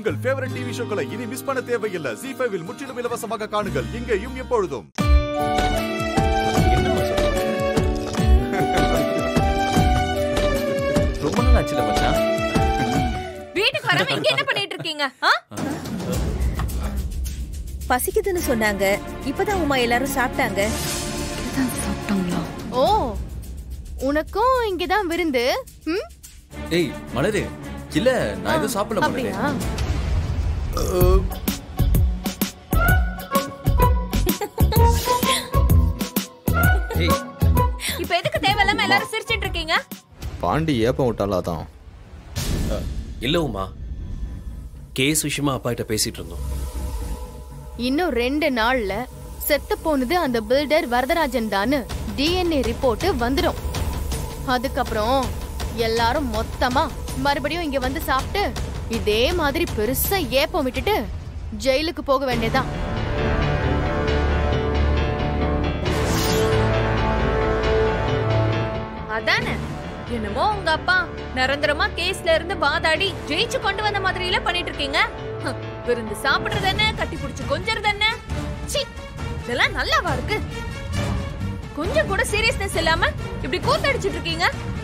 உங்கள் favourite TV ஷோக்களை இனி miss பண்ண தேவையில்லை ஜி ஃபைவில் முற்றிலும் இலவசமாக காணுங்கள் இங்கேயும் எப்பொழுதும் என்னம்மா சொல்றீங்க? ரொம்ப நாள் ஆச்சுல மச்சான் வீட்டுக்கு வராம இங்க என்ன பண்ணிட்டு இருக்கீங்க ஆ? பசிக்குதுன்னு சொன்னாங்க இப்பதான் உமா எல்லாரும் சாப்பிட்டாங்க ஓ உனக்கும் இங்கதான் விருந்து ம்? ஏய் மலரு இல்ல நான் எதுவும் சாப்பிடல மலரு அப்படியா ஏய் இப்ப எதுக்கு தேவையில்லாம எல்லாரும் சிரிச்சிட்டு இருக்கீங்க பாண்டி ஏப்பம் விட்டாலா தான் இல்ல உமா கேஸ் விஷயமா அப்பா கிட்ட பேசிட்டு இருந்தோம் இன்னும் ரெண்டு நாள்ல செத்து போனது அந்த பில்டர் வரதராஜன் தான்னு டிஎன்ஏ ரிப்போர்ட் வந்துடும் அதுக்கப்புறம் எல்லாரும் மொத்தமா மறுபடியும் இங்க வந்து சாப்பிட்டு இதே மாதிரி பெருசா ஏப்பம் விட்டுட்டு ஜெயிலுக்கு போக வேண்டியதான் அதானே என்னமோ உங்க அப்பா நிரந்தரமா கேஸ்ல இருந்து வாதாடி ஜெயிச்சு கொண்டு வந்த மாதிரி எல்லாம் பண்ணிட்டு இருக்கீங்க ஹம், விருந்து சாப்பிடுறது என்ன கட்டி புடிச்சு கொஞ்சறது என்ன சீ இதெல்லாம் நல்லாவா இருக்கு கொஞ்சம் கூட சீரியஸ்னஸ் இல்லாம இப்படி கூத்தடிச்சிட்டு இருக்கீங்க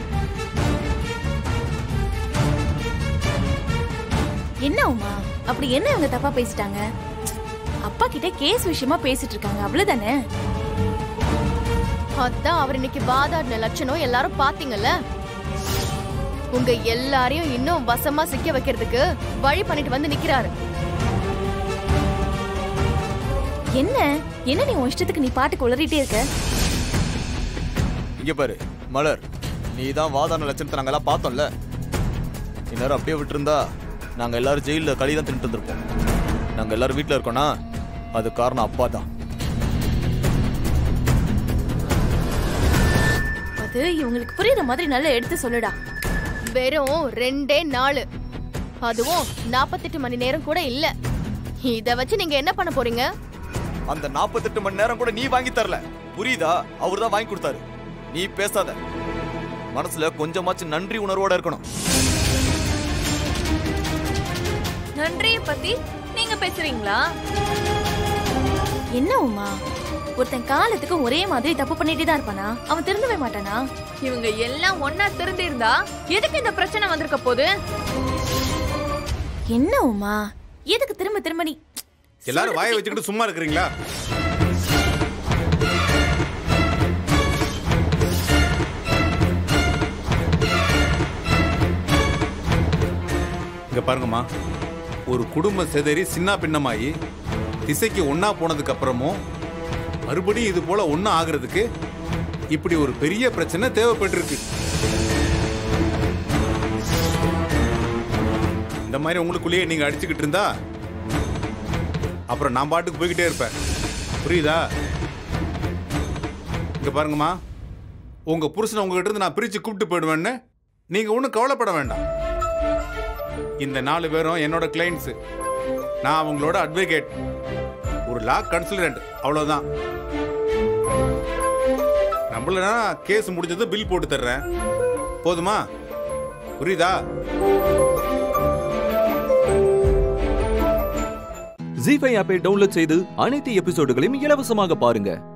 என்ன உமா அப்படி என்ன இவங்க தப்பா பேசிட்டாங்க அப்பா கிட்ட கேஸ் விஷயமா பேசிட்டு இருக்காங்க அவ்வளவுதானே அதான் அவர் இன்னைக்கு வாதாடின லட்சணம் எல்லாரும் பாத்தீங்கல்ல உங்க எல்லாரையும் இன்னும் வசமா சிக்க வைக்கிறதுக்கு வழி பண்ணிட்டு வந்து நிக்கிறாரு என்ன என்ன நீ உன் இஷ்டத்துக்கு நீ பாட்டுக்கு உளறிட்டே இருக்க இங்க பாரு மலர் நீ தான் வாதான லட்சணத்தை நாங்கெல்லாம் பார்த்தோம்ல இந்நேரம் அப்படியே விட்டுருந்தா நாங்க எல்லாரும் ஜெயில களி தான் தின்ட்டு இருந்திருப்போம் நாங்க எல்லாரும் வீட்ல இருக்கோம்னா அது காரணம் அப்பா தான் அது இவங்களுக்கு புரியுற மாதிரி நல்லா எடுத்து சொல்லுடா வெறும் ரெண்டே நாள் அதுவும் நாற்பத்தெட்டு மணி நேரம் கூட இல்ல இத வச்சு நீங்க என்ன பண்ண போறீங்க அந்த 48 மணி நேரம் கூட நீ வாங்கி தரல புரியுதா அவர் தான் வாங்கி கொடுத்தாரு நீ பேசாத மனசுல கொஞ்சமாச்சும் நன்றி உணர்வோட இருக்கணும் நன்றிய பத்தி நீங்க பேசுறீங்களா என்ன உமா ஒருத்தன் காலத்துக்கு ஒரே மாதிரி தப்பு பண்ணிட்டே தான் இருப்பானா அவன் திருந்தவே மாட்டானா இவங்க எல்லாம் ஒன்னா திருந்து இருந்தா எதுக்கு இந்த பிரச்சனை வந்திருக்க போது என்ன உமா எதுக்கு திரும்ப திரும்ப நீ எல்லாரும் வாயை வச்சுக்கிட்டு சும்மா இருக்கிறீங்களா இங்க பாருங்கம்மா ஒரு குடும்ப செதறி சின்ன பின்னமாயி திசைக்கு ஒண்ணா போனதுக்கு அப்புறமும் மறுபடியும் இது போல ஒண்ணா ஆகுறதுக்கு இப்படி ஒரு பெரிய பிரச்சனை தேவைப்பட்டிருக்கு இந்த மாதிரி உங்களுக்குள்ளேயே நீங்க அடிச்சுக்கிட்டு இருந்தா அப்புறம் நான் பாட்டுக்கு போய்கிட்டே இருப்பேன் புரியுதா இங்க பாருங்கம்மா உங்க புருஷனை உங்ககிட்ட இருந்து நான் பிரிச்சு கூப்பிட்டு போயிடுவேன்னு நீங்க ஒன்றும் கவலைப்பட வேண்டாம் இந்த நாலு பேரும் என்னோட கிளைண்ட்ஸ் நான் அவங்களோட அட்வொகேட் ஒரு லா கன்சல்டன்ட் அவ்வளவுதான் நம்மளனா கேஸ் முடிஞ்சது பில் போட்டு தர்றேன் போதுமா புரியுதா ஜி ஃபைவ் ஆப்பை டவுன்லோட் செய்து அனைத்து எபிசோடுகளையும் இலவசமாக பாருங்க